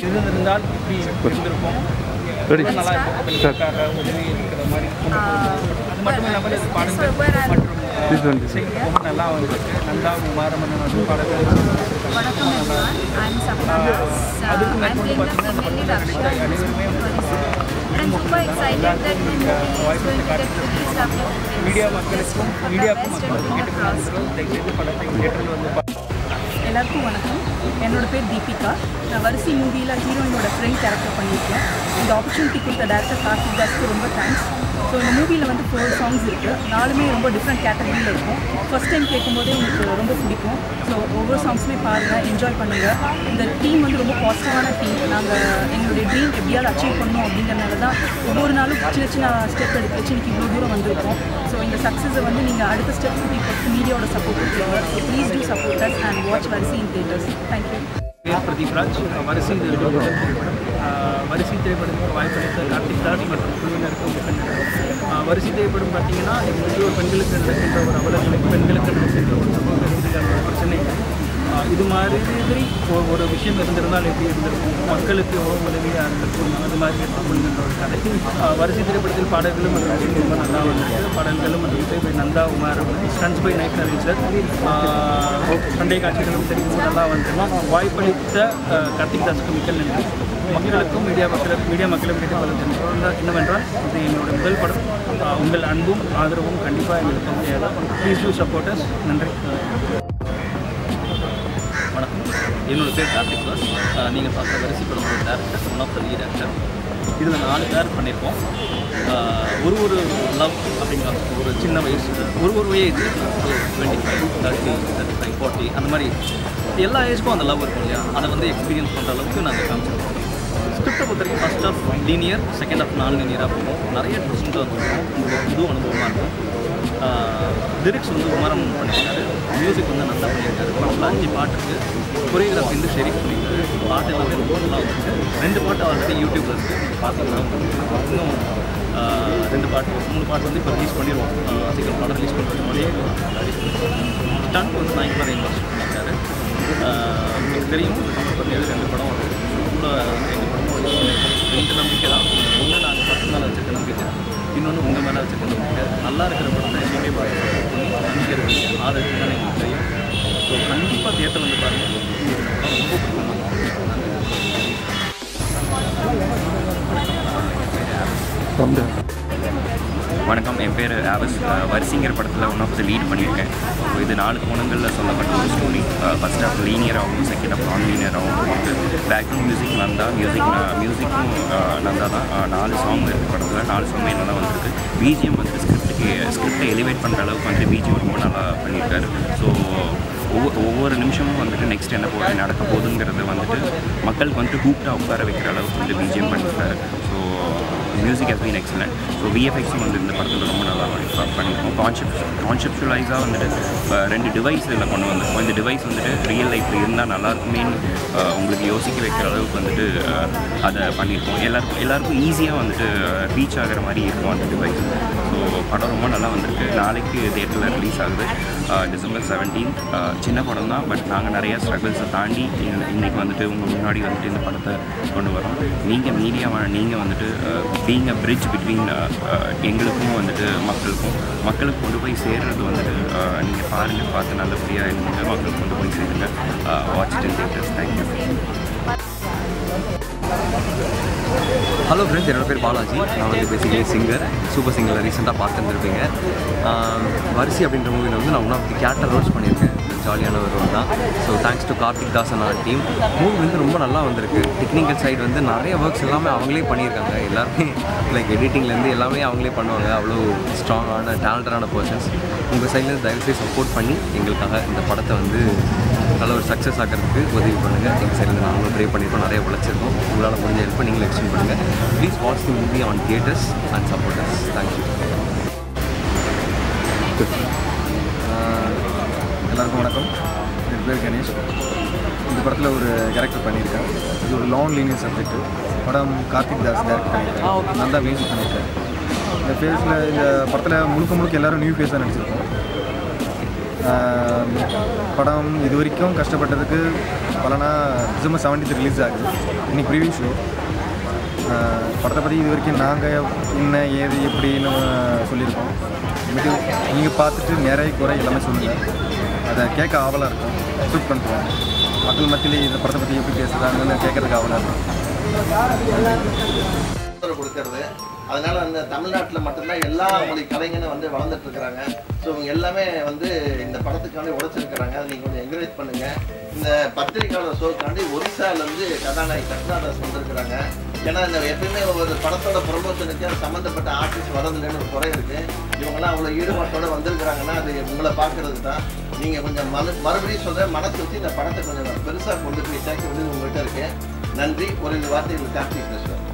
இருந்திருந்தால் இப்படி இருந்திருக்கும் Ready? ரொம்ப நல்லா இருக்கும் பெண்களுக்காக உதவி இருக்கிற மாதிரி கொண்டு போகுது. அது மட்டும் இல்லாமல் இது பாடல்கள் மற்றும் This one. இசைகள் ரொம்ப நல்லா வந்திருக்கு நந்தா குமாரமன்னன் வந்து பாடல்கள் வணக்கம் everyone. I'm Sapna Das. Uh, I'm playing the family Raksha in this movie Horizon. I'm super excited that my movie is going to get released after the media release. மக்களுக்கும் For the மீடியாவுக்கும் best and மக்களுக்கும் more trust. கேட்டுக்கொள்கிறோம் தயவுசெய்து படத்தை தியேட்டரில் வந்து பா- எல்லாருக்கும் வணக்கம் என்னோட பேர் தீபிகா நான் வரிசை மூவியில் ஹீரோயினோட ஃப்ரெண்ட் கேரக்டர் பண்ணியிருக்கேன் இந்த ஆப்பர்ச்சுனிட்டி கொடுத்த டேரக்டர் கார்த்திக் தாஸ்க்கு ரொம்ப தேங்க்ஸ் ஸோ இந்த மூவியில் வந்து ஃபோர் சாங்ஸ் இருக்குது நாலுமே ரொம்ப டிஃப்ரெண்ட் கேட்டகரியில் இருக்கும் ஃபர்ஸ்ட் டைம் கேட்கும்போதே உங்களுக்கு ரொம்ப பிடிக்கும் ஸோ ஒவ்வொரு சாங்ஸுமே பாருங்கள் என்ஜாய் பண்ணுங்கள் இந்த டீம் வந்து ரொம்ப பாசிட்டிவான டீம் நாங்கள் எங்களுடைய ட்ரீம் எப்படியாவது அச்சீவ் பண்ணணும் அப்படிங்கிறனால தான் ஒவ்வொரு நாளும் சின்ன சின்ன ஸ்டெப் எடுத்து வச்சு இன்னைக்கு இவ்வளோ தூரம் வந்திருக்கோம் ஸோ இந்த சக்ஸஸை வந்து நீங்கள் அடுத்த ஸ்டெப்ஸ்க்கு இப்போ மீடியாவோட சப்போர்ட் கொடுக்குறீங்க so please do support us and watch Varisai in theatres thank you பேர் பிரதீப் ராஜ் வரிசை திரைப்படம் ஆஹ் வரிசை திரைப்படத்துக்கு வாய்ப்பளித்த கார்த்திக் தாஸ் மற்றும் குழுவினருக்கு உங்கள் பெண்கள் வரிசை திரைப்படம் பார்த்தீங்கன்னா எங்களுக்கு ஒரு பெண்களுக்கு நடக்கின்ற ஒரு அவலங்களை பெண்களுக்கு நடக்கின்ற ஒரு சமூக ரீதியான ஒரு பிரச்சனை ஆஹ் இது மாதிரி ஒ- ஒரு விஷயம் இருந்திருந்தால் எப்படி இருந்திருக்கும் மக்களுக்கு எவ்வளோ உதவியாக இருந்திருக்கும் அது மாதிரி எடுத்துக்கொள்கின்ற ஒரு கதை ஆஹ் வரிசை திரைப்படத்தில் பாடல்களும் மற்றும் இசை ரொம்ப நல்லா வந்திருக்கு பாடல்களும் மற்றும் இசை by Nandha Umar stunts by night arranger சண்டை காட்சிகளும் சரி ரொம்ப நல்லா வந்திருக்கும் வாய்ப்பளித்த ஆஹ் கார்த்திக் தாஸுக்கு மிக்க நன்றி மக்களுக்கும் மீடியா மக்களும் மீடியா மக்களும் கேட்டுக்கொள்ள என்னவென்றால் இது என்னோட முதல் படம் ஆஹ் உங்கள் அன்பும் ஆதரவும் கண்டிப்பாக எங்களுக்கு தேவை ப்ளீஸ் டூ சப்போர்ட்டர்ஸ் நன்றி வணக்கம் என்னோட பேர் கார்த்திக் தாஸ் நீங்கள் பார்த்த வரிசை படமோட director one of the lead actor இதில் நாலு பேர் பண்ணியிருக்கோம் ஆஹ் ஒரு ஒரு லவ் அப்படிங்கிற ஒரு சின்ன வயசு ஒரு ஒரு ஏஜ் ஒரு twenty five thirty thirty five forty அந்த மாதிரி எல்லா ஏஜ்க்கும் அந்த லவ் இருக்கும் இல்லையா அதை வந்து எக்ஸ்பீரியன்ஸ் பண்ணுற அளவுக்கு நாங்கள் காமிச்சிருக்கோம் ஸ்கிரிப்டை பொறுத்த வரைக்கும் first half linear second half non லீனியராக போகும் நிறைய ட்விஸ்ட் வந்துருக்கும் உங்களுக்கு புது அனுபவமாக இருக்கும் லிரிக்ஸ் வந்து உமரம் பண்ணியிருக்காரு மியூசிக் வந்து நல்லா பண்ணியிருக்காரு படத்தில் அஞ்சு பாட்டு இருக்குது கொரியோகிராஃபி வந்து ஷெரீஃப் பண்ணியிருக்காரு பாட்டு எல்லாமே ரொம்ப நல்லா வந்துருக்கு ரெண்டு பாட்டு ஆல்ரெடி யூடியூப்ல இருக்குது பார்த்தீங்கன்னா உங்களுக்கு இன்னும் ஆஹ், ரெண்டு பாட்டு மூணு பாட்டு வந்து இப்போ ரிலீஸ் பண்ணிடுவோம் ஆஹ், சீக்கிரம் படம் ரிலீஸ் பண்ணுறது முன்னாடியே ரிலீஸ் பண்ணிடுவோம் ஸ்டண்ட் வந்து நான் இப்போ இன்வெஸ்ட் பண்ணியிருக்காரு ஆஹ், உங்களுக்கு தெரியும் நம்ம பார்த்தீங்கன்னா ரெண்டு படம் வருது ரொம்ப ரெண்டு படமும் release பண்ணியிருக்கோம். ரெண்டு நம்பிக்கை தான் ஒன்று நாங்கள் பத்து நாள் வச்சிருக்க நம்பிக்கை இன்னொன்று உங்கள் மேலே வச்சிருக்க நம்பிக்கை நல்லா இருக்கிற படத்தை எப்பயுமே பார்த்து நம்பிக்கை இருக்கு ஆதரவு தான் எங்களுக்கு தெரியும் ஸோ கண்டிப்பாக தியேட்டர் வந்து பாருங்கள் இந்த படம் ரொம்ப பிடிக்கும் From there. வணக்கம் என் பேர் ஆவஸ் அஹ், வரிசைங்கிற படத்தில் ஒன் ஆஃப் த லீட் பண்ணியிருக்கேன் ஸோ இது நாலு கோணங்களில் சொல்லப்பட்ட ஒரு ஸ்டோரி ஃபஸ்ட் ஆஃப் லீனியராகவும் செகண்ட் ஆஃப் நான் லீனியராகவும் போட்டு பேக்ரவுண்ட் மியூசிக் நந்தா மியூசிக் மியூசிக்கும் நந்தா தான் அஹ், நாலு சாங் இருக்குது படத்தில் நாலு சாங் நல்லா வந்திருக்கு பிஜிஎம் வந்துட்டு ஸ்கிரிப்டுக்கு ஸ்கிரிப்டை எலிவேட் பண்ணுற அளவுக்கு வந்துட்டு பிஜிஎம் ரொம்ப நல்லா பண்ணியிருக்காரு ஸோ ஒவ்வொரு ஒவ்வொரு நிமிஷமும் வந்துட்டு நெக்ஸ்ட் என்ன போகுது நடக்க போகுதுங்கிறது வந்துட்டு மக்களுக்கு வந்துட்டு ஹூப்டாக உட்கார வைக்கிற அளவுக்கு வந்து பிஜிஎம் பண்ணியிருக்காரு so music has been excellent so விஎஃப்எக்ஸும் வந்து இந்த படத்தில் ரொம்ப நல்லா பண்ணி- பண்ணியிருக்கோம் கான்செப்ட் கான்செப்டுவலைஸாக வந்துட்டு இப்போ ரெண்டு டிவைஸ் இதில் கொண்டு வந்திருக்கோம் இந்த டிவைஸ் வந்துட்டு ரியல் லைஃப்பில் இருந்தால் நல்லா இருக்குமேன்னு அஹ், உங்களுக்கு யோசிக்க வைக்கிற அளவுக்கு வந்துட்டு அஹ், அதை பண்ணியிருக்கோம் எல்லாருக்கும் எல்லாருக்கும் ஈஸியாக வந்துட்டு ரீச் ஆகிற மாதிரி இருக்கும் அந்த டிவைஸ் ஸோ படம் ரொம்ப நல்லா வந்திருக்கு நாளைக்கு தேட்டரில் ரிலீஸ் ஆகுது டிசம்பர் செவன்டீன் சின்ன படம் தான் பட் நாங்கள் நிறைய ஸ்ட்ரகிள்ஸை தாண்டி இன்ன- இன்னைக்கு வந்துட்டு உங்கள் முன்னாடி வந்துட்டு இந்த படத்தை கொண்டு வரோம் நீங்கள் மீடியாவை நீங்கள் வந்துட்டு பீங் அ பிரிட்ஜ் பிட்வீன் எங்களுக்கும் வந்துட்டு மக்களுக்கும் மக்களுக்கு கொண்டு போய் சேர்றது வந்துட்டு நீங்கள் பாருங்கள் பார்த்து நல்லபடியாக இருந்தீங்க மக்களுக்கு கொண்டு போய் சேருங்க watch in theatres thank you hello friends என்னோட பேர் பாலாஜி நான் வந்து பேசிக்கலி சிங்கர் சூப்பர் சிங்கரில் ரீசெண்டாக பார்த்துருந்துருப்பீங்க வரிசை அப்படின்ற மூவியில் வந்து நான் one of the character roles பண்ணியிருக்கேன் ஜாலியான ஒரு ரோல் தான் so thanks to Karthik Das and team movie வந்து ரொம்ப நல்லா வந்திருக்கு டெக்னிக்கல் சைடு வந்து நிறைய ஒர்க்ஸ் எல்லாமே அவங்களே பண்ணியிருக்காங்க எல்லாருமே லைக் எடிட்டிங்லேருந்து எல்லாமே அவங்களே பண்ணுவாங்க அவ்வளோ ஸ்ட்ராங்கான டேலண்டடான பர்சன்ஸ் உங்கள் சைட்லேருந்து தயவுசெய்து சப்போர்ட் பண்ணி எங்களுக்காக இந்த படத்தை வந்து நல்ல ஒரு சக்ஸஸ் ஆகிறதுக்கு உதவி பண்ணுங்கள் எங்கள் சைட்லேருந்து நாங்களும் ப்ரே பண்ணியிருக்கோம் நிறைய உழைச்சிருக்கோம் உங்களால் முடிஞ்ச ஹெல்ப் நீங்களும் எக்ஸ்டெண்ட் பண்ணுங்கள் please watch the movie on theatres and supporters thank you எல்லாருக்கும் வணக்கம் என் பேர் கணேஷ் இந்த படத்தில் ஒரு கேரக்டர் பண்ணியிருக்கேன் இது ஒரு லாங் லீனியர் சப்ஜெக்ட் படம் கார்த்திக் தாஸ் டேரக்ட் பண்ணியிருக்கேன் நல்லா மியூசிக் பண்ணியிருக்கேன் இந்த ஃபேஸில் இந்த படத்தில் முழுக்க முழுக்க எல்லாரும் நியூ ஃபேஸாக நடிச்சிருக்கோம் ஆஹ் படம் இது வரைக்கும் கஷ்டப்பட்டதுக்கு பலனா டிசம்பர் செவன்டீத் ரிலீஸ் ஆகுது இன்னைக்கு ப்ரிவியூ ஷோ படத்தை பற்றி இது வரைக்கும் நாங்கள் என்ன ஏது எப்படின்னு சொல்லியிருக்கோம் இது நீங்கள் பார்த்துட்டு நிறைய குறை எல்லாமே சொல்லுங்கள் அதை கேட்க ஆவலாக இருக்கும் ஷூட் பண்ணுறோம் மக்கள் மத்தியிலே இந்த படத்தை பற்றி எப்படி பேசுகிறாங்கன்னு கேட்கறதுக்கு ஆவலாக இருக்கும் ஆதரவு கொடுக்கறது அதனால அந்த தமிழ்நாட்டில் மட்டும்தான் எல்லா மொழி கலைஞரும் வந்து வளர்ந்துட்டு இருக்கிறாங்க ஸோ இவங்க எல்லாமே வந்து இந்த படத்துக்காண்டி உழைச்சிருக்கிறாங்க அதை நீங்கள் கொஞ்சம் என்கரேஜ் பண்ணுங்க இந்த பத்திரிகையாளர் ஷோக்காண்டி ஒரிசாலேருந்து கதாநாயகி கருணாதாஸ் வந்திருக்கிறாங்க ஏன்னா இந்த எப்பயுமே ஒரு படத்தோட ப்ரொமோஷனுக்கு அது சம்மந்தப்பட்ட ஆர்டிஸ்ட் வரதில்லைன்னு ஒரு குறை இருக்கு இவங்கெல்லாம் அவ்வளோ ஈடுபாட்டோட வந்திருக்கிறாங்கன்னா அது உங்களை பார்க்கறது தான் நீங்கள் கொஞ்சம் மனு மறுபடியும் சொல்கிறேன் மனசு வச்சு இந்த படத்தை கொஞ்சம் பெருசாக கொண்டு போய் சேர்க்க வேண்டியது உங்கள்கிட்ட இருக்கு நன்றி ஒரு வார்த்தைகள் கார்த்திக் பேசுவேன்